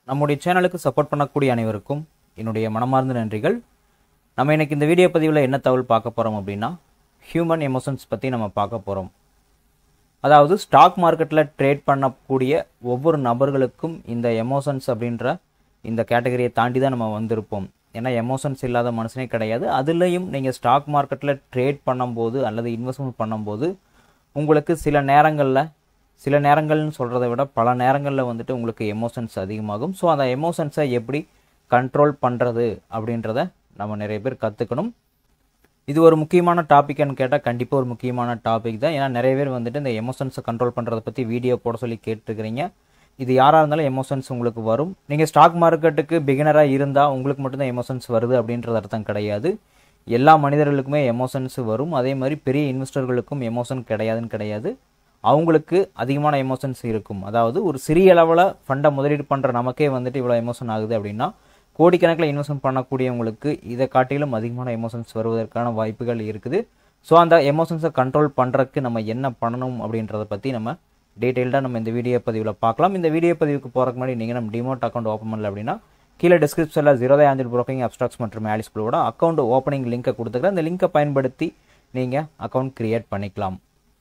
நம்முடைய சேனலுக்கு சப்போர்ட் பண்ணக்கூடிய அனைவருக்கும் என்னுடைய மனமார்ந்த நன்றிகள் நம்ம இன்னைக்கு இந்த வீடியோ பதிவில் என்ன தகவல் பார்க்க போகிறோம் அப்படின்னா ஹியூமன் எமோஷன்ஸ் பற்றி நம்ம பார்க்க போகிறோம் அதாவது ஸ்டாக் மார்க்கெட்டில் ட்ரேட் பண்ணக்கூடிய ஒவ்வொரு நபர்களுக்கும் இந்த எமோஷன்ஸ் அப்படின்ற இந்த கேட்டகரியை தாண்டி தான் நம்ம வந்திருப்போம் ஏன்னா எமோஷன்ஸ் இல்லாத மனுஷனே கிடையாது அதுலேயும் நீங்கள் ஸ்டாக் மார்க்கெட்டில் ட்ரேட் பண்ணும்போது அல்லது இன்வெஸ்ட்மெண்ட் பண்ணும்போது உங்களுக்கு சில நேரங்களில் சில நேரங்கள்னு சொல்கிறத விட பல நேரங்களில் வந்துட்டு உங்களுக்கு எமோஷன்ஸ் அதிகமாகும் ஸோ அந்த எமோஷன்ஸை எப்படி கண்ட்ரோல் பண்ணுறது அப்படின்றத நம்ம நிறைய பேர் கற்றுக்கணும் இது ஒரு முக்கியமான டாபிக்னு கேட்டால் கண்டிப்பாக ஒரு முக்கியமான டாபிக் தான் ஏன்னா நிறைய பேர் வந்துட்டு இந்த எமோஷன்ஸை கண்ட்ரோல் பண்ணுறதை பற்றி வீடியோ போட சொல்லி கேட்டுருக்கிறீங்க இது யாராக இருந்தாலும் எமோஷன்ஸ் உங்களுக்கு வரும் நீங்கள் ஸ்டாக் மார்க்கெட்டுக்கு பிகினராக இருந்தால் உங்களுக்கு மட்டும்தான் எமோஷன்ஸ் வருது அப்படின்றது அர்த்தம் கிடையாது எல்லா மனிதர்களுக்குமே எமோஷன்ஸ் வரும் அதே மாதிரி பெரிய இன்வெஸ்டர்களுக்கும் எமோஷன் கிடையாதுன்னு கிடையாது அவங்களுக்கு அதிகமான எமோஷன்ஸ் இருக்கும் அதாவது ஒரு சிறிய அளவில் ஃபண்டை முதலீடு பண்ணுற நமக்கே வந்துட்டு இவ்வளோ எமோஷன் ஆகுது அப்படின்னா கோடிக்கணக்கில் இன்வெஸ்ட்மெண்ட் பண்ணக்கூடியவங்களுக்கு இதை காட்டிலும் அதிகமான எமோஷன்ஸ் வருவதற்கான வாய்ப்புகள் இருக்குது ஸோ அந்த எமோஷன்ஸை கண்ட்ரோல் பண்ணுறதுக்கு நம்ம என்ன பண்ணணும் அப்படின்றத பற்றி நம்ம டீட்டெயில்டாக நம்ம இந்த வீடியோ பதிவில் பார்க்கலாம் இந்த வீடியோ பதிவுக்கு போகிறதுக்கு முன்னாடி நீங்கள் நம்ம டிமோட் அக்கௌண்ட் ஓப்பன் பண்ணல அப்படின்னா கீழே டிஸ்கிரிப்ஷனில் ஜீரோ ஆஞ்சல் புரோக்கிங் அப்ஸ்டாக்ஸ் மற்றும் ஆலிஸ் குழுவோட அக்கௌண்ட் ஓப்பனிங் லிங்கை கொடுத்துக்கிறேன் அந்த லிங்கை பயன்படுத்தி நீங்கள் அக்கௌண்ட் கிரியேட் பண்ணிக்கலாம்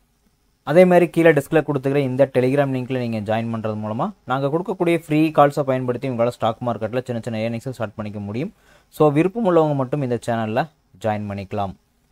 அதே மாதிரி கீழே டிஸ்கில் கொடுத்துக்கிற இந்த டெலிகிராம் லிங்க்கில் நீங்கள் ஜாயின் பண்ணுறது மூலமாக நாங்கள் கொடுக்கக்கூடிய ஃப்ரீ கால்ஸை பயன்படுத்தி உங்களால் ஸ்டாக் மார்க்கெட்டில் சின்ன சின்ன ஏர்னிங்ஸை ஸ்டார்ட் பண்ணிக்க முடியும் ஸோ விருப்பம் உள்ளவங்க மட்டும் இந்த சேனலில் ஜாயின் பண்ணிக்கலாம்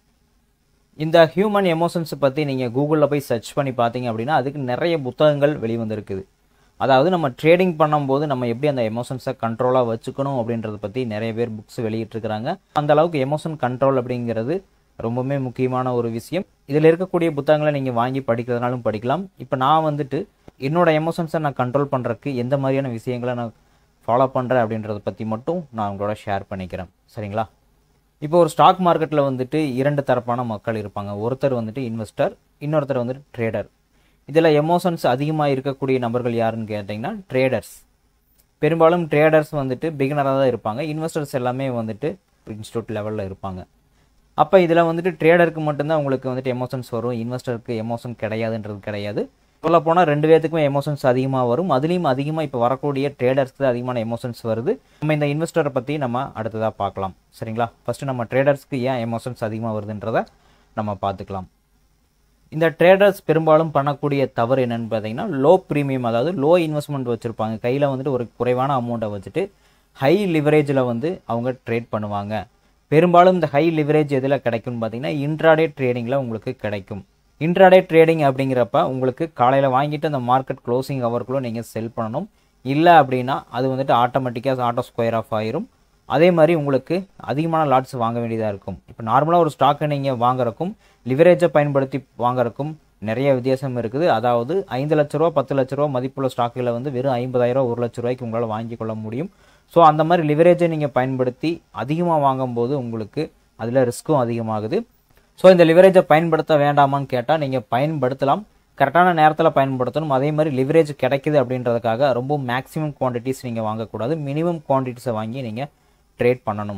இந்த ஹியூமன் எமோஷன்ஸ் பற்றி நீங்கள் கூகுளில் போய் சர்ச் பண்ணி பார்த்தீங்க அப்படின்னா அதுக்கு நிறைய புத்தகங்கள் வெளிவந்திருக்குது அதாவது நம்ம ட்ரேடிங் பண்ணும்போது நம்ம எப்படி அந்த எமோஷன்ஸை கண்ட்ரோலாக வச்சுக்கணும் அப்படின்றத பற்றி நிறைய பேர் புக்ஸ் வெளியிட்டிருக்கிறாங்க அந்த அளவுக்கு எமோஷன் கண்ட்ரோல் அப்படிங்கிறது ரொம்பவுமே முக்கியமான ஒரு விஷயம் இதில் இருக்கக்கூடிய புத்தகங்களை நீங்கள் வாங்கி படிக்கிறதுனாலும் படிக்கலாம் இப்போ நான் வந்துட்டு என்னோட எமோஷன்ஸை நான் கண்ட்ரோல் பண்ணுறதுக்கு எந்த மாதிரியான விஷயங்களை நான் ஃபாலோ பண்ணுறேன் அப்படின்றத பற்றி மட்டும் நான் உங்களோட ஷேர் பண்ணிக்கிறேன் சரிங்களா இப்போ ஒரு ஸ்டாக் மார்க்கெட்டில் வந்துட்டு இரண்டு தரப்பான மக்கள் இருப்பாங்க ஒருத்தர் வந்துட்டு இன்வெஸ்டர் இன்னொருத்தர் வந்துட்டு ட்ரேடர் இதில் எமோஷன்ஸ் அதிகமாக இருக்கக்கூடிய நபர்கள் யாருன்னு கேட்டிங்கன்னா ட்ரேடர்ஸ் பெரும்பாலும் ட்ரேடர்ஸ் வந்துட்டு பிகினராக தான் இருப்பாங்க இன்வெஸ்டர்ஸ் எல்லாமே வந்துட்டு இன்ஸ்டியூட் லெவலில் இருப்பாங்க அப்போ இதில் வந்துட்டு ட்ரேடருக்கு மட்டும்தான் உங்களுக்கு வந்துட்டு எமோஷன்ஸ் வரும் இன்வெஸ்டருக்கு எமோஷன் கிடையாதுன்றது கிடையாது சொல்ல போனால் ரெண்டு பேர்த்துக்குமே எமோஷன்ஸ் அதிகமாக வரும் அதுலேயும் அதிகமாக இப்போ வரக்கூடிய ட்ரேடர்ஸ்க்கு தான் அதிகமான எமோஷன்ஸ் வருது நம்ம இந்த இன்வெஸ்டரை பற்றி நம்ம அடுத்ததாக பார்க்கலாம் சரிங்களா ஃபஸ்ட்டு நம்ம ட்ரேடர்ஸ்க்கு ஏன் எமோஷன்ஸ் அதிகமாக வருதுன்றதை நம்ம பார்த்துக்கலாம் இந்த ட்ரேடர்ஸ் பெரும்பாலும் பண்ணக்கூடிய தவறு என்னன்னு பார்த்தீங்கன்னா லோ ப்ரீமியம் அதாவது லோ இன்வெஸ்ட்மெண்ட் வச்சுருப்பாங்க கையில் வந்துட்டு ஒரு குறைவான அமௌண்ட்டை வச்சுட்டு ஹை லிவரேஜில் வந்து அவங்க ட்ரேட் பண்ணுவாங்க பெரும்பாலும் இந்த ஹை லிவரேஜ் எதில் கிடைக்கும்னு பார்த்தீங்கன்னா இன்ட்ராடே ட்ரேடிங்கில் உங்களுக்கு கிடைக்கும் இன்ட்ராடே ட்ரேடிங் அப்படிங்கிறப்ப உங்களுக்கு காலையில் வாங்கிட்டு அந்த மார்க்கெட் க்ளோசிங் ஹவருக்குள்ளே நீங்கள் செல் பண்ணணும் இல்லை அப்படின்னா அது வந்துட்டு ஆட்டோமேட்டிக்காக ஆட்டோ ஸ்கொயர் ஆஃப் ஆயிரும் அதே மாதிரி உங்களுக்கு அதிகமான லாட்ஸ் வாங்க வேண்டியதாக இருக்கும் இப்போ நார்மலாக ஒரு ஸ்டாக்கை நீங்கள் வாங்குறக்கும் லிவரேஜை பயன்படுத்தி வாங்குறக்கும் நிறைய வித்தியாசம் இருக்குது அதாவது ஐந்து லட்ச ரூபா பத்து லட்ச ரூபா மதிப்புள்ள ஸ்டாக்கில் வந்து வெறும் ஐம்பதாயிரம் ஒரு லட்ச ரூபாய்க்கு உங்களால் வாங்கி கொள்ள முடியும் ஸோ அந்த மாதிரி லிவரேஜை நீங்கள் பயன்படுத்தி அதிகமாக வாங்கும்போது உங்களுக்கு அதில் ரிஸ்க்கும் அதிகமாகுது ஸோ இந்த லிவரேஜை பயன்படுத்த வேண்டாமான்னு கேட்டால் நீங்கள் பயன்படுத்தலாம் கரெக்டான நேரத்தில் பயன்படுத்தணும் அதே மாதிரி லிவரேஜ் கிடைக்குது அப்படின்றதுக்காக ரொம்ப மேக்ஸிமம் குவான்டிட்டிஸ் நீங்கள் வாங்கக்கூடாது மினிமம் குவான்டிட்டிஸை வாங்கி நீங்கள் ட்ரேட் பண்ணணும்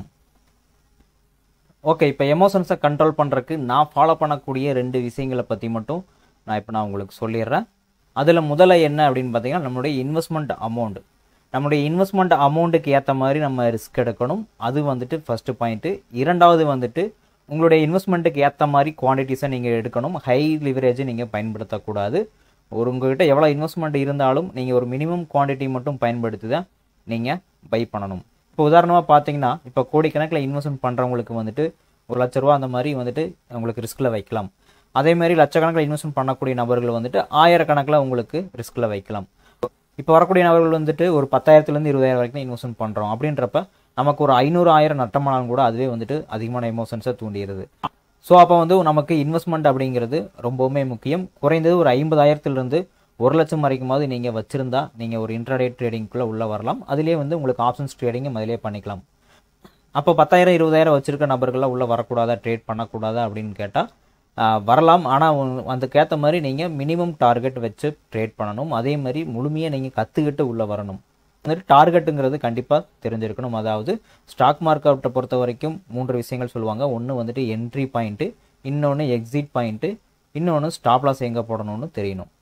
ஓகே இப்போ எமோஷன்ஸை கண்ட்ரோல் பண்ணுறதுக்கு நான் ஃபாலோ பண்ணக்கூடிய ரெண்டு விஷயங்களை பற்றி மட்டும் நான் இப்போ நான் உங்களுக்கு சொல்லிடுறேன் அதில் முதல்ல என்ன அப்படின்னு பார்த்தீங்கன்னா நம்மளுடைய இன்வெஸ்ட்மெண்ட் அமௌண்ட் நம்முடைய இன்வெஸ்ட்மெண்ட் அமௌண்ட்டுக்கு ஏற்ற மாதிரி நம்ம ரிஸ்க் எடுக்கணும் அது வந்துட்டு ஃபஸ்ட்டு பாயிண்ட்டு இரண்டாவது வந்துட்டு உங்களுடைய இன்வெஸ்ட்மெண்ட்டுக்கு ஏற்ற மாதிரி குவான்டிட்டிஸை நீங்கள் எடுக்கணும் ஹை லிவரேஜை நீங்கள் பயன்படுத்தக்கூடாது ஒரு உங்கள்கிட்ட எவ்வளோ இன்வெஸ்ட்மெண்ட் இருந்தாலும் நீங்கள் ஒரு மினிமம் குவான்டிட்டி மட்டும் பயன்படுத்தி தான் நீங்கள் பை பண்ணணும் இப்போ உதாரணமாக பார்த்தீங்கன்னா இப்போ கோடிக்கணக்கில் இன்வெஸ்ட்மெண்ட் பண்ணுறவங்களுக்கு வந்துட்டு ஒரு லட்ச ரூபா அந்த மாதிரி வந்துட்டு உங்களுக்கு ரிஸ்கில் வைக்கலாம் அதே மாதிரி லட்சக்கணக்கில் இன்வெஸ்ட்மெண்ட் பண்ணக்கூடிய நபர்கள் வந்துட்டு ஆயிரக்கணக்கில் உங்களுக்கு ரிஸ்கில் வைக்கலாம் இப்போ வரக்கூடிய நபர்கள் வந்துட்டு ஒரு பத்தாயிரத்துலேருந்து இருபதாயிரம் வரைக்கும் இன்வெஸ்ட்மெண்ட் பண்ணுறோம் அப்படின்றப்ப நமக்கு ஒரு ஐநூறு ஆயிரம் நட்டமானாலும் கூட அதுவே வந்துட்டு அதிகமான எமோஷன்ஸை தூண்டிடுது ஸோ அப்போ வந்து நமக்கு இன்வெஸ்ட்மெண்ட் அப்படிங்கிறது ரொம்பவுமே முக்கியம் குறைந்தது ஒரு ஐம்பதாயிரத்துலேருந்து ஒரு லட்சம் வரைக்குமாவது நீங்கள் வச்சுருந்தா நீங்கள் ஒரு இன்ட்ராடே ட்ரேடிங்குள்ளே உள்ளே வரலாம் அதிலே வந்து உங்களுக்கு ஆப்ஷன்ஸ் ட்ரேடிங்கும் அதிலே பண்ணிக்கலாம் அப்போ பத்தாயிரம் இருபதாயிரம் வச்சுருக்க நபர்கள்லாம் உள்ளே வரக்கூடாதா ட்ரேட் பண்ணக்கூடாதா அப்படின்னு கேட்டால் வரலாம் ஆனால் அதுக்கேற்ற மாதிரி நீங்கள் மினிமம் டார்கெட் வச்சு ட்ரேட் பண்ணணும் அதே மாதிரி முழுமையாக நீங்கள் கற்றுக்கிட்டு உள்ளே வரணும் வந்துட்டு டார்கெட்டுங்கிறது கண்டிப்பாக தெரிஞ்சிருக்கணும் அதாவது ஸ்டாக் மார்க்கெட்டை பொறுத்த வரைக்கும் மூன்று விஷயங்கள் சொல்லுவாங்க ஒன்று வந்துட்டு என்ட்ரி பாயிண்ட்டு இன்னொன்று எக்ஸிட் பாயிண்ட்டு இன்னொன்று ஸ்டாப் லாஸ் எங்கே போடணும்னு தெரியணும்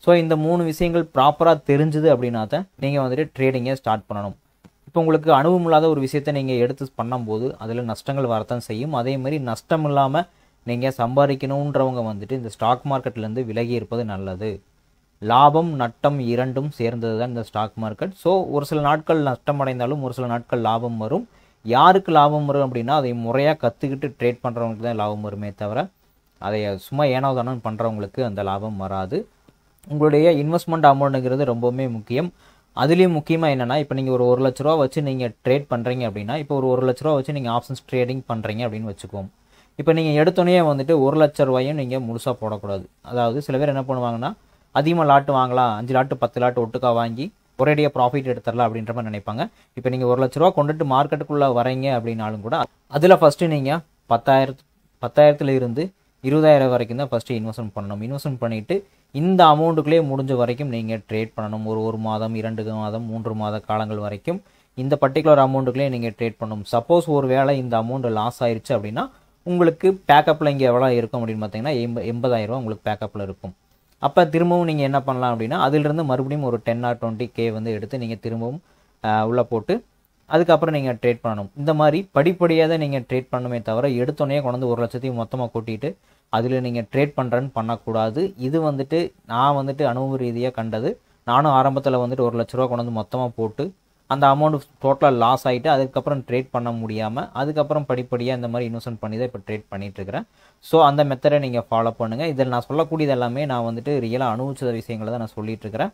ஸோ இந்த மூணு விஷயங்கள் ப்ராப்பராக தெரிஞ்சுது அப்படின்னா தான் நீங்கள் வந்துட்டு ட்ரேடிங்கை ஸ்டார்ட் பண்ணணும் இப்போ உங்களுக்கு அனுபவம் இல்லாத ஒரு விஷயத்தை நீங்கள் எடுத்து பண்ணும்போது அதில் நஷ்டங்கள் வரத்தான் செய்யும் அதே மாதிரி நஷ்டம் இல்லாமல் நீங்கள் சம்பாதிக்கணுன்றவங்க வந்துட்டு இந்த ஸ்டாக் மார்க்கெட்லேருந்து விலகி இருப்பது நல்லது லாபம் நட்டம் இரண்டும் சேர்ந்தது தான் இந்த ஸ்டாக் மார்க்கெட் ஸோ ஒரு சில நாட்கள் நஷ்டம் அடைந்தாலும் ஒரு சில நாட்கள் லாபம் வரும் யாருக்கு லாபம் வரும் அப்படின்னா அதை முறையாக கற்றுக்கிட்டு ட்ரேட் பண்ணுறவங்களுக்கு தான் லாபம் வருமே தவிர அதை சும்மா ஏனாவதானம் பண்ணுறவங்களுக்கு அந்த லாபம் வராது உங்களுடைய இன்வெஸ்ட்மெண்ட் அமௌண்ட்டுங்கிறது ரொம்பவுமே முக்கியம் அதுலேயும் முக்கியமாக என்னென்னா இப்போ நீங்கள் ஒரு ஒரு லட்ச ரூபா வச்சு நீங்கள் ட்ரேட் பண்ணுறீங்க அப்படின்னா இப்போ ஒரு ஒரு லட்ச ரூபா வச்சு நீங்கள் ஆப்ஷன்ஸ் ட்ரேடிங் பண்ணுறீங்க அப்படின்னு வச்சுக்குவோம் இப்போ நீங்கள் எடுத்தோடனே வந்துட்டு ஒரு லட்ச ரூபாயும் நீங்கள் முழுசாக போடக்கூடாது அதாவது சில பேர் என்ன பண்ணுவாங்கன்னா அதிகமாக லாட்டு வாங்கலாம் அஞ்சு லாட்டு பத்து லாட்டு ஒட்டுக்கா வாங்கி ஒரேடியாக ப்ராஃபிட் எடுத்துடலாம் அப்படின்ற மாதிரி நினைப்பாங்க இப்போ நீங்கள் ஒரு லட்ச ரூபா கொண்டுட்டு மார்க்கெட்டுக்குள்ளே வரீங்க அப்படின்னாலும் கூட அதில் ஃபஸ்ட்டு நீங்கள் பத்தாயிரத்து பத்தாயிரத்துல இருந்து இருபதாயிரம் வரைக்கும் தான் ஃபஸ்ட்டு இன்வெஸ்ட்மெண்ட் பண்ணணும் இன்வெஸ்ட்மெண்ட் பண்ணிவிட்டு இந்த அமௌண்ட்டுக்குள்ளே முடிஞ்ச வரைக்கும் நீங்கள் ட்ரேட் பண்ணணும் ஒரு ஒரு மாதம் இரண்டு மாதம் மூன்று மாத காலங்கள் வரைக்கும் இந்த பர்டிகுலர் அமௌண்ட்டுக்குள்ளே நீங்கள் ட்ரேட் பண்ணணும் சப்போஸ் ஒரு வேளை இந்த அமௌண்ட் லாஸ் ஆயிருச்சு அப்படின்னா உங்களுக்கு பேக்கப்பில் இங்கே எவ்வளோ இருக்கும் அப்படின்னு பார்த்தீங்கன்னா எண்ப எண்பதாயிரரூவா உங்களுக்கு பேக்கப்பில் இருக்கும் அப்போ திரும்பவும் நீங்கள் என்ன பண்ணலாம் அப்படின்னா அதிலிருந்து மறுபடியும் ஒரு டென் ஆர் டுவெண்ட்டி கே வந்து எடுத்து நீங்கள் திரும்பவும் உள்ளே போட்டு அதுக்கப்புறம் நீங்கள் ட்ரேட் பண்ணணும் இந்த மாதிரி படிப்படியாக தான் நீங்கள் ட்ரேட் பண்ணணுமே தவிர எடுத்தோடனே கொண்டு ஒரு லட்சத்தையும் மொத்தமாக கொட்டிட்டு அதில் நீங்கள் ட்ரேட் பண்ணுறேன்னு பண்ணக்கூடாது இது வந்துட்டு நான் வந்துட்டு அனுபவ ரீதியாக கண்டது நானும் ஆரம்பத்தில் வந்துட்டு ஒரு லட்ச ரூபா கொண்டு வந்து மொத்தமாக போட்டு அந்த அமௌண்ட் டோட்டலாக லாஸ் ஆகிட்டு அதுக்கப்புறம் ட்ரேட் பண்ண முடியாமல் அதுக்கப்புறம் படிப்படியாக இந்த மாதிரி இன்வெஸ்ட்மெண்ட் பண்ணி தான் இப்போ ட்ரேட் பண்ணிட்டு இருக்கிறேன் ஸோ அந்த மெத்தடை நீங்கள் ஃபாலோ பண்ணுங்கள் இதில் நான் சொல்லக்கூடியது எல்லாமே நான் வந்துட்டு ரியலாக அனுபவிச்ச விஷயங்களை தான் நான் சொல்லிட்டு இருக்கிறேன்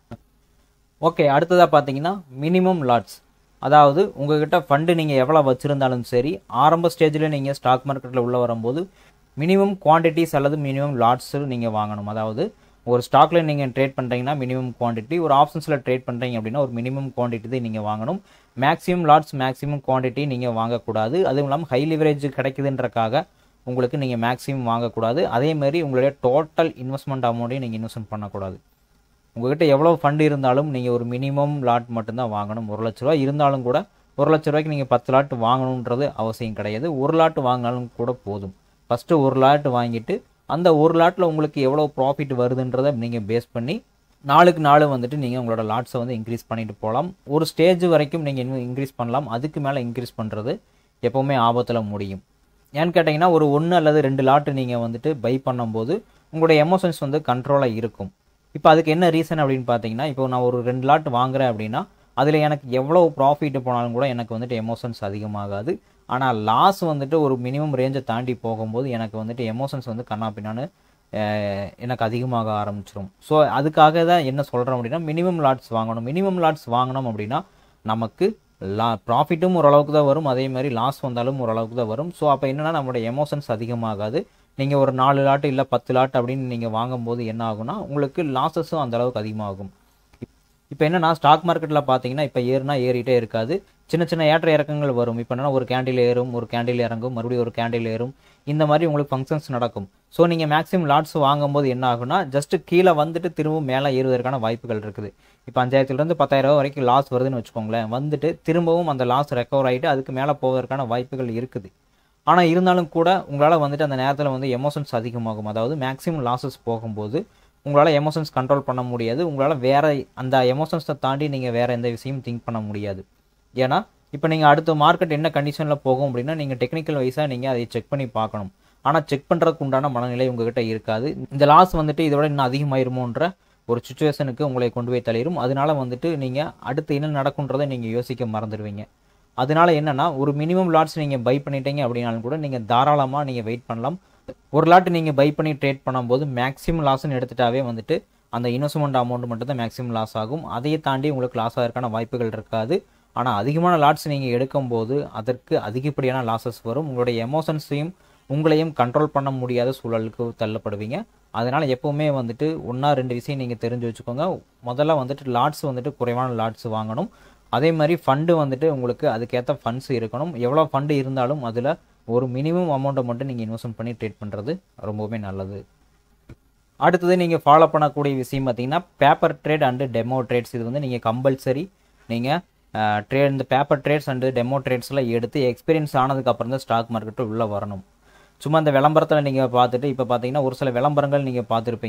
ஓகே அடுத்ததாக பார்த்தீங்கன்னா மினிமம் லாட்ஸ் அதாவது உங்ககிட்ட ஃபண்டு நீங்கள் எவ்வளோ வச்சுருந்தாலும் சரி ஆரம்ப ஸ்டேஜில் நீங்கள் ஸ்டாக் மார்க்கெட்டில் உள்ள வரும்போது மினிமம் குவான்டிட்டிஸ் அல்லது மினிமம் லாட்ஸ் நீங்கள் வாங்கணும் அதாவது ஒரு ஸ்டாக்ல நீங்கள் ட்ரேட் பண்ணுறீங்கன்னா மினிமம் குவான்டிட்டி ஒரு ஆப்ஷன்ஸில் ட்ரேட் பண்ணுறீங்க அப்படின்னா ஒரு மினிமம் குவான்டிட்டி தான் நீங்கள் வாங்கணும் மேக்ஸிமம் லாட்ஸ் மேக்ஸிமம் குவான்டிட்டி நீங்கள் வாங்கக்கூடாது அதுவும் இல்லாமல் ஹை லிவரேஜ் கிடைக்குதுன்றக்காக உங்களுக்கு நீங்கள் மேக்ஸிமம் வாங்கக்கூடாது அதே மாதிரி உங்களுடைய டோட்டல் இன்வெஸ்ட்மெண்ட் அமௌண்ட்டையும் நீங்கள் இன்வெஸ்ட்மெண்ட் பண்ணக்கூடாது உங்ககிட்ட எவ்வளோ ஃபண்டு இருந்தாலும் நீங்கள் ஒரு மினிமம் லாட் மட்டும்தான் வாங்கணும் ஒரு லட்ச ரூபா இருந்தாலும் கூட ஒரு லட்ச ரூபாய்க்கு நீங்கள் பத்து லாட் வாங்கணுன்றது அவசியம் கிடையாது ஒரு லாட் வாங்கினாலும் கூட போதும் ஃபஸ்ட்டு ஒரு லாட் வாங்கிட்டு அந்த ஒரு லாட்டில் உங்களுக்கு எவ்வளோ ப்ராஃபிட் வருதுன்றதை நீங்கள் பேஸ் பண்ணி நாளுக்கு நாள் வந்துட்டு நீங்கள் உங்களோட லாட்ஸை வந்து இன்க்ரீஸ் பண்ணிட்டு போகலாம் ஒரு ஸ்டேஜ் வரைக்கும் நீங்கள் இன்னும் இன்க்ரீஸ் பண்ணலாம் அதுக்கு மேலே இன்க்ரீஸ் பண்ணுறது எப்போவுமே ஆபத்தில் முடியும் ஏன்னு கேட்டிங்கன்னா ஒரு ஒன்று அல்லது ரெண்டு லாட்டு நீங்கள் வந்துட்டு பை பண்ணும்போது உங்களுடைய எமோஷன்ஸ் வந்து கண்ட்ரோலாக இருக்கும் இப்போ அதுக்கு என்ன ரீசன் அப்படின்னு பார்த்தீங்கன்னா இப்போ நான் ஒரு ரெண்டு லாட் வாங்குறேன் அப்படின்னா அதில் எனக்கு எவ்வளோ ப்ராஃபிட் போனாலும் கூட எனக்கு வந்துட்டு எமோஷன்ஸ் அதிகமாகாது ஆனால் லாஸ் வந்துட்டு ஒரு மினிமம் ரேஞ்சை தாண்டி போகும்போது எனக்கு வந்துட்டு எமோஷன்ஸ் வந்து கண்ணா பின்னான்னு எனக்கு அதிகமாக ஆரம்பிச்சிடும் ஸோ அதுக்காக தான் என்ன சொல்கிறோம் அப்படின்னா மினிமம் லாட்ஸ் வாங்கணும் மினிமம் லாட்ஸ் வாங்கினோம் அப்படின்னா நமக்கு லா ப்ராஃபிட்டும் ஓரளவுக்கு தான் வரும் அதே மாதிரி லாஸ் வந்தாலும் ஓரளவுக்கு தான் வரும் ஸோ அப்போ என்னென்னா நம்மளோட எமோஷன்ஸ் அதிகமாகாது நீங்கள் ஒரு நாலு லாட்டு இல்லை பத்து லாட் அப்படின்னு நீங்கள் வாங்கும்போது என்ன ஆகும்னா உங்களுக்கு லாஸஸும் அந்த அளவுக்கு அதிகமாகும் இப்போ என்னன்னா ஸ்டாக் மார்க்கெட்டில் பார்த்தீங்கன்னா இப்போ ஏறுனா ஏறிட்டே இருக்காது சின்ன சின்ன ஏற்ற இறக்கங்கள் வரும் இப்போ என்னன்னா ஒரு கேண்டில் ஏறும் ஒரு கேண்டில் இறங்கும் மறுபடியும் ஒரு கேண்டில் ஏறும் இந்த மாதிரி உங்களுக்கு ஃபங்க்ஷன்ஸ் நடக்கும் ஸோ நீங்கள் மேக்ஸிமம் லாட்ஸ் வாங்கும்போது என்ன ஆகுனா ஜஸ்ட் கீழே வந்துட்டு திரும்பவும் மேலே ஏறுவதற்கான வாய்ப்புகள் இருக்குது இப்போ அஞ்சாயிரத்துலேருந்து பத்தாயிரம் ரூபா வரைக்கும் லாஸ் வருதுன்னு வச்சுக்கோங்களேன் வந்துட்டு திரும்பவும் அந்த லாஸ் ரெக்கவர் ஆகிட்டு அதுக்கு மேலே போவதற்கான வாய்ப்புகள் இருக்குது ஆனால் இருந்தாலும் கூட உங்களால் வந்துட்டு அந்த நேரத்தில் வந்து எமோஷன்ஸ் அதிகமாகும் அதாவது மேக்ஸிமம் லாஸஸ் போகும்போது உங்களால் எமோஷன்ஸ் கண்ட்ரோல் பண்ண முடியாது உங்களால் வேற அந்த எமோஷன்ஸை தாண்டி நீங்கள் வேற எந்த விஷயமும் திங்க் பண்ண முடியாது ஏன்னா இப்போ நீங்கள் அடுத்த மார்க்கெட் என்ன கண்டிஷனில் போகும் அப்படின்னா நீங்கள் டெக்னிக்கல் வைஸாக நீங்கள் அதை செக் பண்ணி பார்க்கணும் ஆனால் செக் பண்ணுறதுக்கு உண்டான மனநிலை உங்ககிட்ட இருக்காது இந்த லாஸ் வந்துட்டு இதோட இன்னும் அதிகமாயிருமோன்ற ஒரு சுச்சுவேஷனுக்கு உங்களை கொண்டு போய் தள்ளிடும் அதனால வந்துட்டு நீங்கள் அடுத்து என்ன நடக்குன்றதை நீங்கள் யோசிக்க மறந்துடுவீங்க அதனால என்னன்னா ஒரு மினிமம் லாட்ஸ் நீங்கள் பை பண்ணிட்டீங்க அப்படின்னாலும் கூட நீங்கள் தாராளமாக நீங்கள் வெயிட் பண்ணலாம் ஒரு லாட் நீங்கள் பை பண்ணி ட்ரேட் பண்ணும்போது மேக்ஸிமம் லாஸ்ன்னு எடுத்துட்டாவே வந்துட்டு அந்த இன்வெஸ்ட்மெண்ட் அமௌண்ட் மட்டும் தான் மேக்ஸிமம் லாஸ் ஆகும் அதையே தாண்டி உங்களுக்கு லாஸ் ஆகிறதுக்கான வாய்ப்புகள் இருக்காது ஆனால் அதிகமான லாட்ஸ் நீங்கள் எடுக்கும்போது அதற்கு அதிகப்படியான லாஸஸ் வரும் உங்களுடைய எமோஷன்ஸையும் உங்களையும் கண்ட்ரோல் பண்ண முடியாத சூழலுக்கு தள்ளப்படுவீங்க அதனால் எப்போவுமே வந்துட்டு ஒன்றா ரெண்டு விஷயம் நீங்கள் தெரிஞ்சு வச்சுக்கோங்க முதல்ல வந்துட்டு லாட்ஸ் வந்துட்டு குறைவான லாட்ஸ் வாங்கணும் அதே மாதிரி ஃபண்டு வந்துட்டு உங்களுக்கு அதுக்கேற்ற ஃபண்ட்ஸ் இருக்கணும் எவ்வளோ ஃபண்டு இருந்தாலும் அதில் ஒரு மினிமம் அமௌண்ட்டை மட்டும் நீங்கள் இன்வெஸ்ட்மெண்ட் பண்ணி ட்ரேட் பண்ணுறது ரொம்பவே நல்லது அடுத்தது நீங்கள் ஃபாலோ பண்ணக்கூடிய விஷயம் பார்த்தீங்கன்னா paper trade and demo trades இது வந்து நீங்கள் கம்பல்சரி நீங்கள் ட்ரேட் இந்த பேப்பர் ட்ரேட்ஸ் அண்டு டெமோ ட்ரேட்ஸ்லாம் எடுத்து எக்ஸ்பீரியன்ஸ் ஆனதுக்கப்புறம் தான் ஸ்டாக் மார்க்கெட்டு உள்ளே வரணும் சும்மா இந்த விளம்பரத்தில் நீங்கள் பார்த்துட்டு இப்போ பார்த்தீங்கன்னா ஒரு சில விளம்பரங்கள் நீங்கள் பார்த்துருப்பீங்க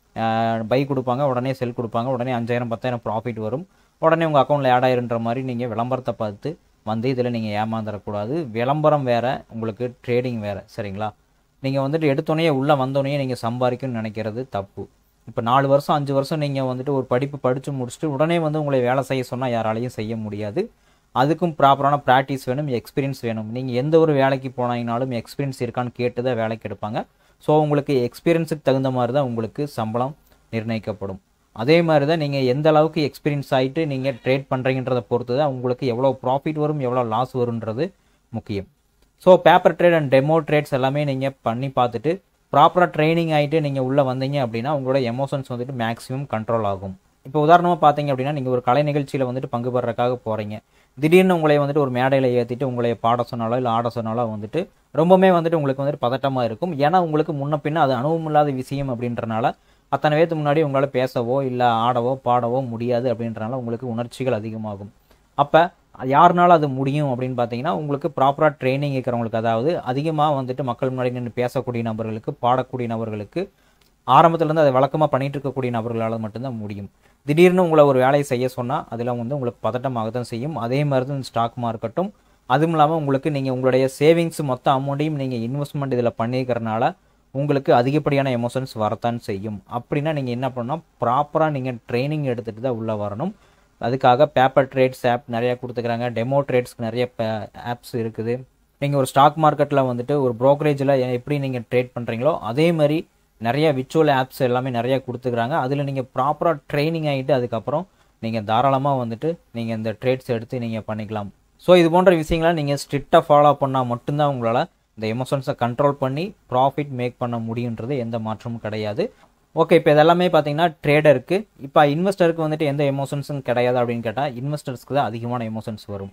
பை கொடுப்பாங்க உடனே செல் கொடுப்பாங்க உடனே அஞ்சாயிரம் பத்தாயிரம் ப்ராஃபிட் வரும் உடனே உங்கள் அக்கௌண்ட்டில் ஆட் ஆயிருன்ற மாதிரி நீங்கள் விளம்பரத்தை பார்த்து வந்து இதில் நீங்கள் ஏமாந்துடக்கூடாது விளம்பரம் வேறு உங்களுக்கு ட்ரேடிங் வேறு சரிங்களா நீங்கள் வந்துட்டு எடுத்தோடனே உள்ளே வந்தோடனே நீங்கள் சம்பாதிக்கணும்னு நினைக்கிறது தப்பு இப்போ நாலு வருஷம் அஞ்சு வருஷம் நீங்கள் வந்துட்டு ஒரு படிப்பு படித்து முடிச்சுட்டு உடனே வந்து உங்களை வேலை செய்ய சொன்னால் யாராலையும் செய்ய முடியாது அதுக்கும் ப்ராப்பரான ப்ராக்டிஸ் வேணும் எக்ஸ்பீரியன்ஸ் வேணும் நீங்கள் எந்த ஒரு வேலைக்கு போனீங்கனாலும் எக்ஸ்பீரியன்ஸ் இருக்கான்னு கேட்டு தான் வேலைக்கு எடுப்பாங்க ஸோ உங்களுக்கு எக்ஸ்பீரியன்ஸுக்கு தகுந்த மாதிரி தான் உங்களுக்கு சம்பளம் நிர்ணயிக்கப்படும் அதே மாதிரி தான் நீங்கள் எந்த அளவுக்கு எக்ஸ்பீரியன்ஸ் ஆகிட்டு நீங்கள் ட்ரேட் பண்ணுறீங்கன்றதை பொறுத்து தான் உங்களுக்கு எவ்வளோ ப்ராஃபிட் வரும் எவ்வளோ லாஸ் வரும்ன்றது முக்கியம் so paper trade and demo trades எல்லாமே நீங்கள் பண்ணி பார்த்துட்டு ப்ராப்பராக ட்ரைனிங் ஆகிட்டு நீங்கள் உள்ளே வந்தீங்க அப்படின்னா உங்களோட எமோஷன்ஸ் வந்துட்டு மேக்ஸிமம் கண்ட்ரோல் ஆகும் இப்போ உதாரணமாக பார்த்தீங்க அப்படின்னா நீங்கள் ஒரு கலை நிகழ்ச்சியில் வந்துட்டு பங்கு பெறக்காக போகிறீங்க திடீர்னு உங்களை வந்துட்டு ஒரு மேடையில் ஏற்றிட்டு உங்களை பாட சொன்னாலோ இல்லை ஆட சொன்னாலோ வந்துட்டு ரொம்பவுமே வந்துட்டு உங்களுக்கு வந்துட்டு பதட்டமாக இருக்கும் ஏன்னா உங்களுக்கு முன்ன பின்ன அது அனுபவம் இல்லாத விஷயம் அப்படின்றனால அத்தனை பேர்த்து முன்னாடி உங்களால் பேசவோ இல்லை ஆடவோ பாடவோ முடியாது அப்படின்றனால உங்களுக்கு உணர்ச்சிகள் அதிகமாகும் அப்போ யாருனால அது முடியும் அப்படின்னு பார்த்தீங்கன்னா உங்களுக்கு ப்ராப்பராக ட்ரைனிங் இருக்கிறவங்களுக்கு அதாவது அதிகமாக வந்துட்டு மக்கள் முன்னாடி நின்று பேசக்கூடிய நபர்களுக்கு பாடக்கூடிய நபர்களுக்கு ஆரம்பத்துலேருந்து அதை வழக்கமாக பண்ணிட்டு இருக்கக்கூடிய நபர்களால் மட்டும்தான் முடியும் திடீர்னு உங்களை ஒரு வேலையை செய்ய சொன்னால் அதில் வந்து உங்களுக்கு பதட்டமாக தான் செய்யும் அதே மாதிரி தான் ஸ்டாக் மார்க்கெட்டும் அதுவும் இல்லாமல் உங்களுக்கு நீங்கள் உங்களுடைய சேவிங்ஸ் மொத்த அமௌண்ட்டையும் நீங்கள் இன்வெஸ்ட்மெண்ட் இதில் பண்ணிக்கிறனால உங்களுக்கு அதிகப்படியான எமோஷன்ஸ் வரத்தான் செய்யும் அப்படின்னா நீங்கள் என்ன பண்ணணும் ப்ராப்பராக நீங்கள் ட்ரைனிங் எடுத்துகிட்டு தான் உள்ளே வரணும் அதுக்காக பேப்பர் ட்ரேட்ஸ் ஆப் நிறையா கொடுத்துக்கிறாங்க டெமோ ட்ரேட்ஸ்க்கு நிறைய ஆப்ஸ் இருக்குது நீங்கள் ஒரு ஸ்டாக் மார்க்கெட்டில் வந்துட்டு ஒரு ப்ரோக்கரேஜில் எப்படி நீங்கள் ட்ரேட் பண்ணுறீங்களோ அதே மாதிரி நிறைய விச்சுவல் ஆப்ஸ் எல்லாமே நிறைய கொடுத்துக்கிறாங்க அதில் நீங்கள் ப்ராப்பராக ட்ரைனிங் ஆகிட்டு அதுக்கப்புறம் நீங்கள் தாராளமாக வந்துட்டு நீங்கள் இந்த ட்ரேட்ஸ் எடுத்து நீங்கள் பண்ணிக்கலாம் ஸோ இது போன்ற விஷயங்களை நீங்கள் ஸ்ட்ரிக்டாக ஃபாலோ பண்ணால் மட்டும்தான் உங்களால் இந்த எமோஷன்ஸை கண்ட்ரோல் பண்ணி ப்ராஃபிட் மேக் பண்ண முடியுன்றது எந்த மாற்றமும் கிடையாது ஓகே இப்போ இதெல்லாமே பார்த்தீங்கன்னா ட்ரேடருக்கு இப்போ இன்வெஸ்டருக்கு வந்துட்டு எந்த எமோஷன்ஸும் கிடையாது அப்படின்னு கேட்டால் இன்வெஸ்டர்ஸ்க்கு தான் அதிகமான எமோஷன்ஸ் வரும்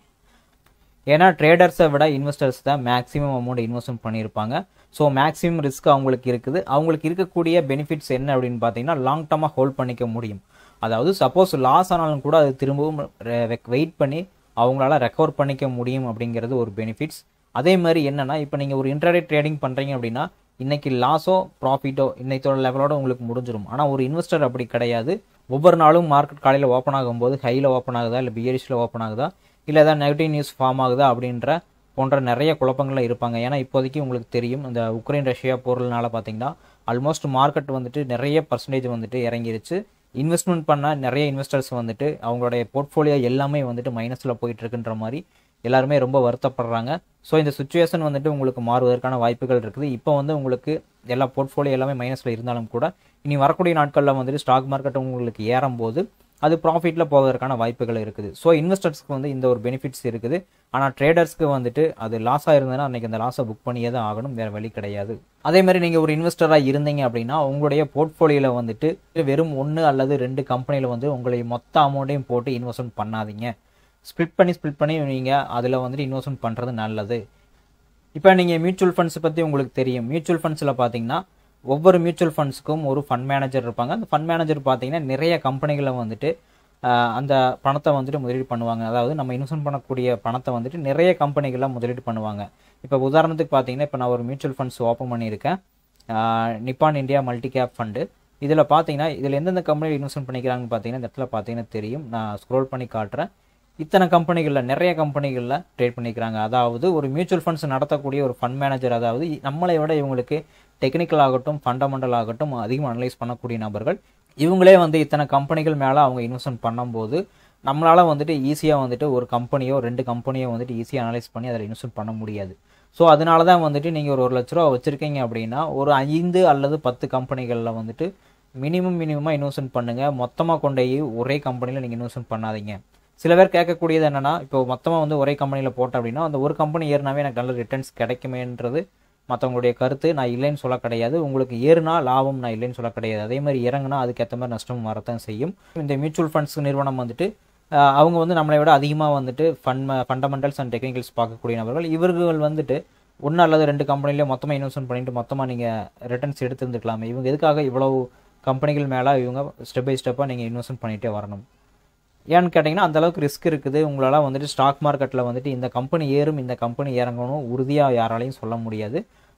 ஏன்னா ட்ரேடர்ஸை விட இன்வெஸ்டர்ஸ் தான் மேக்ஸிமம் அமௌண்ட் இன்வெஸ்ட்மெண்ட் பண்ணியிருப்பாங்க ஸோ மேக்ஸிமம் ரிஸ்க் அவங்களுக்கு இருக்குது அவங்களுக்கு இருக்கக்கூடிய பெனிஃபிட்ஸ் என்ன அப்படின்னு பார்த்தீங்கன்னா லாங் டர்மாக ஹோல்ட் பண்ணிக்க முடியும் அதாவது சப்போஸ் லாஸ் ஆனாலும் கூட அது திரும்பவும் வெயிட் பண்ணி அவங்களால ரெக்கவர் பண்ணிக்க முடியும் அப்படிங்கிறது ஒரு பெனிஃபிட்ஸ் அதே மாதிரி என்னன்னா இப்போ நீங்கள் ஒரு இன்டர்டே ட்ரேடிங் பண்ணுறீங்க அப்படின்னா இன்னைக்கு லாஸோ ப்ராஃபிட்டோ இன்னைத்தோட லெவலோட உங்களுக்கு முடிஞ்சிடும் ஆனால் ஒரு இன்வெஸ்டர் அப்படி கிடையாது ஒவ்வொரு நாளும் மார்க்கெட் காலையில் ஓப்பன் ஆகும்போது ஹையில் ஓப்பன் ஆகுதா இல்லை பியரிஷில் ஓப்பன் ஆகுதா இல்லை ஏதாவது நெகட்டிவ் நியூஸ் ஃபார்ம் ஆகுதா அப்படின்ற போன்ற நிறைய குழப்பங்களில் இருப்பாங்க ஏன்னா இப்போதைக்கு உங்களுக்கு தெரியும் இந்த உக்ரைன் ரஷ்யா போர்னால பார்த்தீங்கன்னா ஆல்மோஸ்ட் மார்க்கெட் வந்துட்டு நிறைய பர்சன்டேஜ் வந்துட்டு இறங்கிருச்சு இன்வெஸ்ட்மெண்ட் பண்ண நிறைய இன்வெஸ்டர்ஸ் வந்துட்டு அவங்களுடைய போர்ட்ஃபோலியோ எல்லாமே வந்துட்டு மைனஸில் போயிட்டு இருக்குன்ற மாதிரி எல்லாருமே ரொம்ப வருத்தப்படுறாங்க ஸோ இந்த சுச்சுவேஷன் வந்துட்டு உங்களுக்கு மாறுவதற்கான வாய்ப்புகள் இருக்குது இப்போ வந்து உங்களுக்கு எல்லா போர்ட்ஃபோலியோ எல்லாமே மைனஸில் இருந்தாலும் கூட இனி வரக்கூடிய நாட்களில் வந்துட்டு ஸ்டாக் மார்க்கெட் உங்களுக்கு ஏறும்போது அது ப்ராஃபிட்டில் போவதற்கான வாய்ப்புகள் இருக்குது ஸோ இன்வெஸ்டர்ஸ்க்கு வந்து இந்த ஒரு பெனிஃபிட்ஸ் இருக்குது ஆனால் ட்ரேடர்ஸ்க்கு வந்துட்டு அது லாஸாக இருந்ததுன்னா அன்றைக்கி அந்த லாஸை புக் பண்ணியே தான் ஆகணும் வேறு வழி கிடையாது அதே மாதிரி நீங்கள் ஒரு இன்வெஸ்டராக இருந்தீங்க அப்படின்னா உங்களுடைய போர்ட்ஃபோலியோவில் வந்துட்டு வெறும் ஒன்று அல்லது ரெண்டு கம்பெனியில் வந்து உங்களுடைய மொத்த அமௌண்ட்டையும் போட்டு இன்வெஸ்ட்மெண்ட் பண்ணாதீங்க ஸ்ப்ளிட் பண்ணி ஸ்ப்ளிட் பண்ணி நீங்கள் அதில் வந்துட்டு இன்வெஸ்ட்மெண்ட் பண்ணுறது நல்லது இப்போ நீங்கள் மியூச்சுவல் ஃபண்ட்ஸ் பற்றி உங்களுக்கு தெரியும் மியூச்சுவல் ஃபண்ட்ஸில் பார்த்தீங்கன்னா ஒவ்வொரு மியூச்சுவல் ஃபண்ட்ஸுக்கும் ஒரு ஃபண்ட் மேனேஜர் இருப்பாங்க அந்த ஃபண்ட் மேனேஜர் பார்த்தீங்கன்னா நிறைய கம்பெனிகளில் வந்துட்டு ஆஹ், அந்த பணத்தை வந்துட்டு முதலீடு பண்ணுவாங்க அதாவது நம்ம இன்வெஸ்ட் பண்ணக்கூடிய பணத்தை வந்துட்டு நிறைய கம்பெனிகளில் முதலீடு பண்ணுவாங்க இப்போ உதாரணத்துக்கு பார்த்தீங்கன்னா இப்போ நான் ஒரு மியூச்சுவல் ஃபண்ட்ஸ் ஓப்பன் பண்ணியிருக்கேன் ah, Nippon India multi cap fund இதில் பார்த்தீங்கன்னா இதில் எந்தெந்த கம்பெனியில் இன்வெஸ்ட்மெண்ட் பண்ணிக்கிறாங்கன்னு பார்த்தீங்கன்னா இந்த இடத்துல பார்த்தீங்கன்னா தெரியும் நான் ஸ்க்ரோல் பண்ணி காட்டுறேன் இத்தனை கம்பெனிகளில் நிறைய கம்பெனிகளில் ட்ரேட் பண்ணிக்கிறாங்க அதாவது ஒரு மியூச்சுவல் ஃபண்ட்ஸ் நடத்தக்கூடிய ஒரு ஃபண்ட் மேனேஜர் அதாவது இ- நம்மளை விட இவங்களுக்கு டெக்னிக்கல் ஆகட்டும் ஃபண்டமெண்டல் ஆகட்டும் அதிகமாக அனலைஸ் பண்ணக்கூடிய நபர்கள் இவங்களே வந்து இத்தனை கம்பெனிகள் மேலே அவங்க இன்வெஸ்ட்மெண்ட் பண்ணும்போது நம்மளால் வந்துட்டு ஈஸியாக வந்துட்டு ஒரு கம்பெனியோ ரெண்டு கம்பெனியோ வந்துட்டு ஈஸியாக அனலைஸ் பண்ணி அதில் இன்வெஸ்ட்மெண்ட் பண்ண முடியாது ஸோ அதனால தான் வந்துட்டு நீங்கள் ஒரு ஒரு லட்ச ரூபா வச்சுருக்கீங்க அப்படின்னா ஒரு ஐந்து அல்லது பத்து கம்பெனிகளில் வந்துட்டு மினிமம் மினிமமாக இன்வெஸ்ட்மெண்ட் பண்ணுங்கள் மொத்தமாக கொண்டு போய் ஒரே கம்பெனியில் நீங்கள் இன்வெஸ்ட்மெண்ட் பண்ணாதீங்க சில பேர் கேட்கக்கூடியது என்னன்னா இப்போ மொத்தமாக வந்து ஒரே கம்பெனியில் போட்டேன் அப்படின்னா அந்த ஒரு கம்பெனி ஏறினாவே எனக்கு நல்ல ரிட்டர்ன்ஸ் கிடைக்குமேன்றது மற்றவங்களுடைய கருத்து நான் இல்லைன்னு சொல்ல கிடையாது உங்களுக்கு ஏறுனா லாபம் நான் இல்லைன்னு சொல்ல கிடையாது அதே மாதிரி இறங்குனா அதுக்கேற்ற மாதிரி நஷ்டம் வரத்தான் செய்யும் இந்த மியூச்சுவல் ஃபண்ட்ஸ் நிறுவனம் வந்துட்டு ஆஹ், அவங்க வந்து நம்மளை விட அதிகமாக வந்துட்டு ஃபண்ட் ஃபண்டமெண்டல்ஸ் அண்ட் டெக்னிக்கல்ஸ் பார்க்கக்கூடிய நபர்கள் இவர்கள் வந்துட்டு ஒன்று அல்லது ரெண்டு கம்பெனிலே மொத்தமாக இன்வெஸ்ட்மெண்ட் பண்ணிட்டு மொத்தமாக நீங்கள் ரிட்டர்ன்ஸ் எடுத்துருந்துக்கலாமே இவங்க எதுக்காக இவ்வளவு கம்பெனிகள் மேலே இவங்க ஸ்டெப் பை ஸ்டெப்பாக நீங்கள் இன்வெஸ்ட்மெண்ட் பண்ணிகிட்டே வரணும் ஏன்னு கேட்டிங்கன்னா அந்த அளவுக்கு ரிஸ்க் இருக்குது உங்களால் வந்துட்டு ஸ்டாக் மார்க்கெட்டில் வந்துட்டு இந்த கம்பெனி ஏறும் இந்த கம்பெனி இறங்கணும் உறுதியாக யாராலையும் சொல்ல முடியாது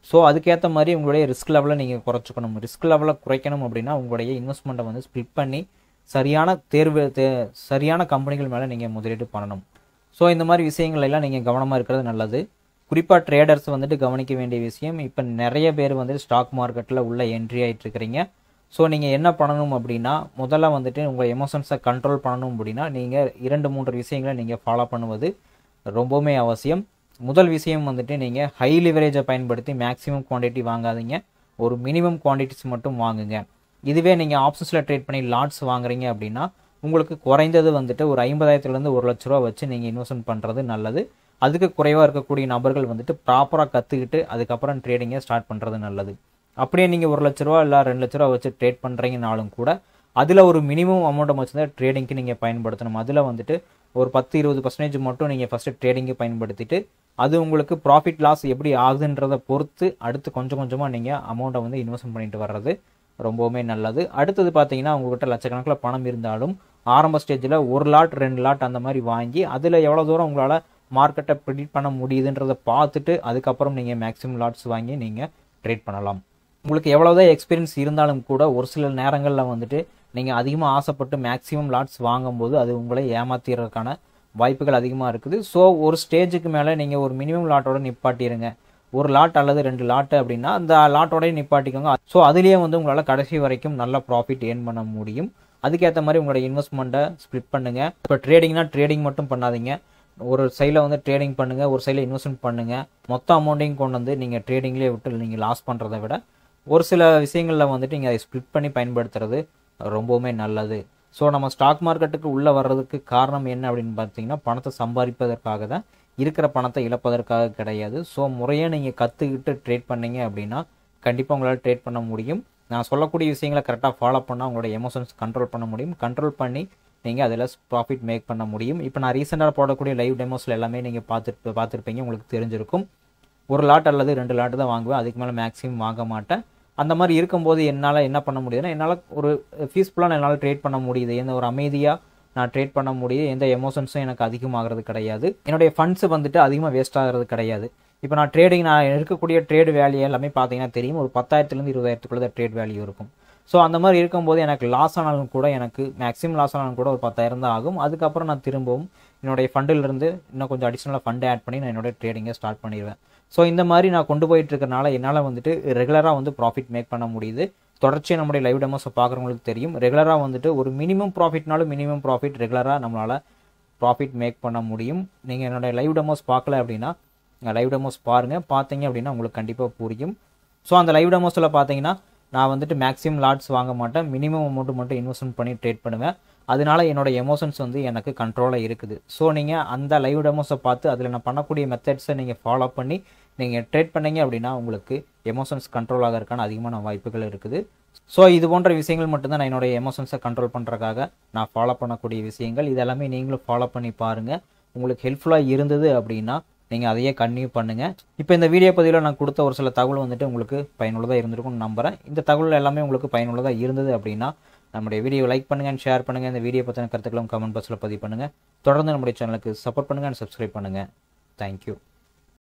ஸோ அதுக்கேற்ற மாதிரி உங்களுடைய ரிஸ்க் லெவலை நீங்கள் குறைச்சிக்கணும் ரிஸ்க் லெவலை குறைக்கணும் அப்படின்னா உங்களுடைய இன்வெஸ்ட்மெண்ட்டை வந்து ஸ்ப்ளிட் பண்ணி சரியான தேர்வு தே சரியான கம்பெனிகள் மேலே நீங்கள் முதலீடு பண்ணணும் ஸோ இந்த மாதிரி விஷயங்கள் எல்லாம் நீங்கள் கவனமாக இருக்கிறது நல்லது குறிப்பாக ட்ரேடர்ஸ் வந்துட்டு கவனிக்க வேண்டிய விஷயம் இப்போ நிறைய பேர் வந்துட்டு ஸ்டாக் மார்க்கெட்டில் உள்ள என்ட்ரி ஆகிட்டு இருக்கிறீங்க ஸோ நீங்கள் என்ன பண்ணணும் அப்படின்னா முதல்ல வந்துட்டு உங்கள் எமோஷன்ஸை கண்ட்ரோல் பண்ணணும் அப்படின்னா நீங்கள் இரண்டு மூன்று விஷயங்களை நீங்கள் ஃபாலோ பண்ணுவது ரொம்பவுமே அவசியம் முதல் விஷயம் வந்துட்டு நீங்கள் ஹை லிவரேஜை பயன்படுத்தி மேக்ஸிமம் குவான்டிட்டி வாங்காதீங்க ஒரு மினிமம் குவான்டிட்டிஸ் மட்டும் வாங்குங்க இதுவே நீங்கள் ஆப்ஷன்ஸில் ட்ரேட் பண்ணி லாட்ஸ் வாங்குறீங்க அப்படின்னா உங்களுக்கு குறைந்தது வந்துட்டு ஒரு ஐம்பதாயிரத்துலேருந்து ஒரு லட்ச ரூபா வச்சு நீங்கள் இன்வெஸ்ட்மெண்ட் பண்ணுறது நல்லது அதுக்கு குறைவாக இருக்கக்கூடிய நபர்கள் வந்துட்டு ப்ராப்பராக கற்றுக்கிட்டு அதுக்கப்புறம் ட்ரேடிங்கை ஸ்டார்ட் பண்ணுறது நல்லது அப்படியே நீங்கள் ஒரு லட்ச ரூபா இல்லை ரெண்டு லட்ச ரூபா வச்சு ட்ரேட் பண்ணுறீங்கனாலும் கூட அதில் ஒரு மினிமம் அமௌண்ட்டை வச்சு தான் ட்ரேடிங்க்கு நீங்கள் பயன்படுத்தணும் அதில் வந்துட்டு ஒரு பத்து இருபது பர்சன்டேஜ் மட்டும் நீங்கள் ஃபஸ்ட்டு ட்ரேடிங்கு பயன்படுத்திட்டு அது உங்களுக்கு ப்ராஃபிட் லாஸ் எப்படி ஆகுதுன்றதை பொறுத்து அடுத்து கொஞ்சம் கொஞ்சமாக நீங்கள் அமௌண்ட்டை வந்து இன்வெஸ்ட் பண்ணிட்டு வர்றது ரொம்பவுமே நல்லது அடுத்தது பார்த்தீங்கன்னா உங்ககிட்ட லட்சக்கணக்கில் பணம் இருந்தாலும் ஆரம்ப ஸ்டேஜில் ஒரு லாட் ரெண்டு லாட் அந்த மாதிரி வாங்கி அதில் எவ்வளோ தூரம் உங்களால் மார்க்கெட்டை ப்ரிடிக்ட் பண்ண முடியுதுன்றதை பார்த்துட்டு அதுக்கப்புறம் நீங்கள் மேக்ஸிமம் லாட்ஸ் வாங்கி நீங்கள் ட்ரேட் பண்ணலாம் உங்களுக்கு எவ்வளோதான் எக்ஸ்பீரியன்ஸ் இருந்தாலும் கூட ஒரு சில நேரங்களில் வந்துட்டு நீங்கள் அதிகமாக ஆசைப்பட்டு மேக்ஸிமம் லாட்ஸ் வாங்கும்போது அது உங்களை ஏமாத்திறதுக்கான வாய்ப்புகள் அதிகமாக இருக்குது ஸோ ஒரு ஸ்டேஜுக்கு மேலே நீங்கள் ஒரு மினிமம் லாட்டோட நிப்பாட்டிடுங்க ஒரு லாட் அல்லது ரெண்டு லாட்டு அப்படின்னா அந்த லாட்டோடய நிப்பாட்டிக்கோங்க ஸோ அதுலேயே வந்து உங்களால் கடைசி வரைக்கும் நல்ல ப்ராஃபிட் ஏர்ன் பண்ண முடியும் அதுக்கேற்ற மாதிரி உங்களோட இன்வெஸ்ட்மெண்ட்டை ஸ்ப்ளிட் பண்ணுங்கள் இப்போ ட்ரேடிங்னா ட்ரேடிங் மட்டும் பண்ணாதீங்க ஒரு சைடில் வந்து ட்ரேடிங் பண்ணுங்கள் ஒரு சைடில் இன்வெஸ்ட்மெண்ட் பண்ணுங்கள் மொத்த அமௌண்ட்டையும் கொண்டு வந்து நீங்கள் ட்ரேடிங்லேயே விட்டு நீங்கள் லாஸ் பண்ணுறதை விட ஒரு சில விஷயங்களில் வந்துட்டு நீங்கள் அதை ஸ்ப்ளிட் பண்ணி பயன்படுத்துறது ரொம்பவுமே நல்லது ஸோ நம்ம ஸ்டாக் மார்க்கெட்டுக்கு உள்ளே வர்றதுக்கு காரணம் என்ன அப்படின்னு பார்த்தீங்கன்னா பணத்தை சம்பாதிப்பதற்காக தான் இருக்கிற பணத்தை இழப்பதற்காக கிடையாது ஸோ முறையாக நீங்கள் கற்றுக்கிட்டு ட்ரேட் பண்ணீங்க அப்படின்னா கண்டிப்பாக உங்களால் ட்ரேட் பண்ண முடியும் நான் சொல்லக்கூடிய விஷயங்களை கரெக்டாக ஃபாலோ பண்ணால் உங்களோட எமோஷன்ஸ் கண்ட்ரோல் பண்ண முடியும் கண்ட்ரோல் பண்ணி நீங்கள் அதில் ப்ராஃபிட் மேக் பண்ண முடியும் இப்போ நான் ரீசெண்டாக போடக்கூடிய லைவ் டெமோஸில் எல்லாமே நீங்கள் பார்த்துட்டு பார்த்துருப்பீங்க உங்களுக்கு தெரிஞ்சிருக்கும் ஒரு லாட் அல்லது ரெண்டு லாட்டு தான் வாங்குவேன் அதுக்கு மேலே மேக்ஸிமம் வாங்க மாட்டேன் அந்த மாதிரி இருக்கும்போது என்னால் என்ன பண்ண முடியுதுன்னா என்னால் ஒரு பீஸ்ஃபுல்லாக என்னால் ட்ரேட் பண்ண முடியுது எந்த ஒரு அமைதியாக நான் ட்ரேட் பண்ண முடியுது எந்த எமோஷன்ஸும் எனக்கு அதிகமாகிறது கிடையாது என்னுடைய ஃபண்ட்ஸ் வந்துட்டு அதிகமாக வேஸ்ட் ஆகிறது கிடையாது இப்போ நான் ட்ரேடிங் நான் இருக்கக்கூடிய ட்ரேட் வேல்யூ எல்லாமே பார்த்தீங்கன்னா தெரியும் ஒரு பத்தாயிரத்துலேருந்து இருபதாயிரத்துக்குள்ள தான் ட்ரேட் வேல்யூ இருக்கும் ஸோ அந்த மாதிரி இருக்கும்போது எனக்கு லாஸ் ஆனாலும் கூட எனக்கு மேக்ஸிமம் லாஸ் ஆனாலும் கூட ஒரு பத்தாயிரம் தான் ஆகும் அதுக்கப்புறம் நான் திரும்பவும் என்னுடைய ஃபண்டிலிருந்து இன்னும் கொஞ்சம் அடிஷ்னலாக ஃபண்டை ஆட் பண்ணி நான் என்னோட ட்ரேடிங்கை ஸ்டார்ட் பண்ணிடுவேன் ஸோ இந்த மாதிரி நான் கொண்டு போயிட்டு இருக்கறனால என்னால் வந்துட்டு ரெகுலராக வந்து ப்ராஃபிட் மேக் பண்ண முடியுது தொடர்ச்சியாக நம்முடைய லைவ் டெமோஸை பார்க்குறவங்களுக்கு தெரியும் ரெகுலராக வந்துட்டு ஒரு மினிமம் ப்ராஃபிட்னாலும் மினிமம் ப்ராஃபிட் ரெகுலராக நம்மளால் ப்ராஃபிட் மேக் பண்ண முடியும் நீங்கள் என்னோட லைவ் டெமோஸ் பார்க்கல அப்படின்னா லைவ் டெமோஸ் பாருங்கள் பார்த்தீங்க அப்படின்னா உங்களுக்கு கண்டிப்பாக புரியும் ஸோ அந்த லைவ் டெமோஸில் பார்த்தீங்கன்னா நான் வந்துட்டு மேக்ஸிமம் லாட்ஸ் வாங்க மாட்டேன் மினிமம் அமௌண்ட் மட்டும் இன்வெஸ்ட்மெண்ட் பண்ணி ட்ரேட் பண்ணுவேன் அதனால என்னோட எமோஷன்ஸ் வந்து எனக்கு கண்ட்ரோலாக இருக்குது ஸோ நீங்கள் அந்த லைவ் டெமோஸை பார்த்து அதில் நான் பண்ணக்கூடிய மெத்தட்ஸை நீங்கள் ஃபாலோ பண்ணி நீங்கள் ட்ரேட் பண்ணீங்க அப்படின்னா உங்களுக்கு எமோஷன்ஸ் கண்ட்ரோல் ஆகிறதுக்கான அதிகமான வாய்ப்புகள் இருக்குது ஸோ இது போன்ற விஷயங்கள் மட்டும்தான் நான் என்னோட எமோஷன்ஸை கண்ட்ரோல் பண்ணுறதுக்காக நான் ஃபாலோ பண்ணக்கூடிய விஷயங்கள் இதெல்லாமே நீங்களும் ஃபாலோ பண்ணி பாருங்கள் உங்களுக்கு ஹெல்ப்ஃபுல்லாக இருந்தது அப்படின்னா நீங்கள் அதையே கன்டினியூ பண்ணுங்கள் இப்போ இந்த வீடியோ பதிவில் நான் கொடுத்த ஒரு சில தகவல் வந்துட்டு உங்களுக்கு பயனுள்ளதாக இருந்திருக்கும்னு நம்புகிறேன் இந்த தகவல் எல்லாமே உங்களுக்கு பயனுள்ளதாக இருந்தது அப்படின்னா நம்முடைய வீடியோ லைக் பண்ணுங்கள் அண்ட் ஷேர் பண்ணுங்கள் இந்த வீடியோ பற்றின கருத்துக்களும் கமெண்ட் பாக்ஸில் பதிவு பண்ணுங்கள் தொடர்ந்து நம்முடைய சேனலுக்கு சப்போர்ட் பண்ணுங்கள் அண்ட் சப்ஸ்கிரைப் பண்ணுங்கள் தேங்க்யூ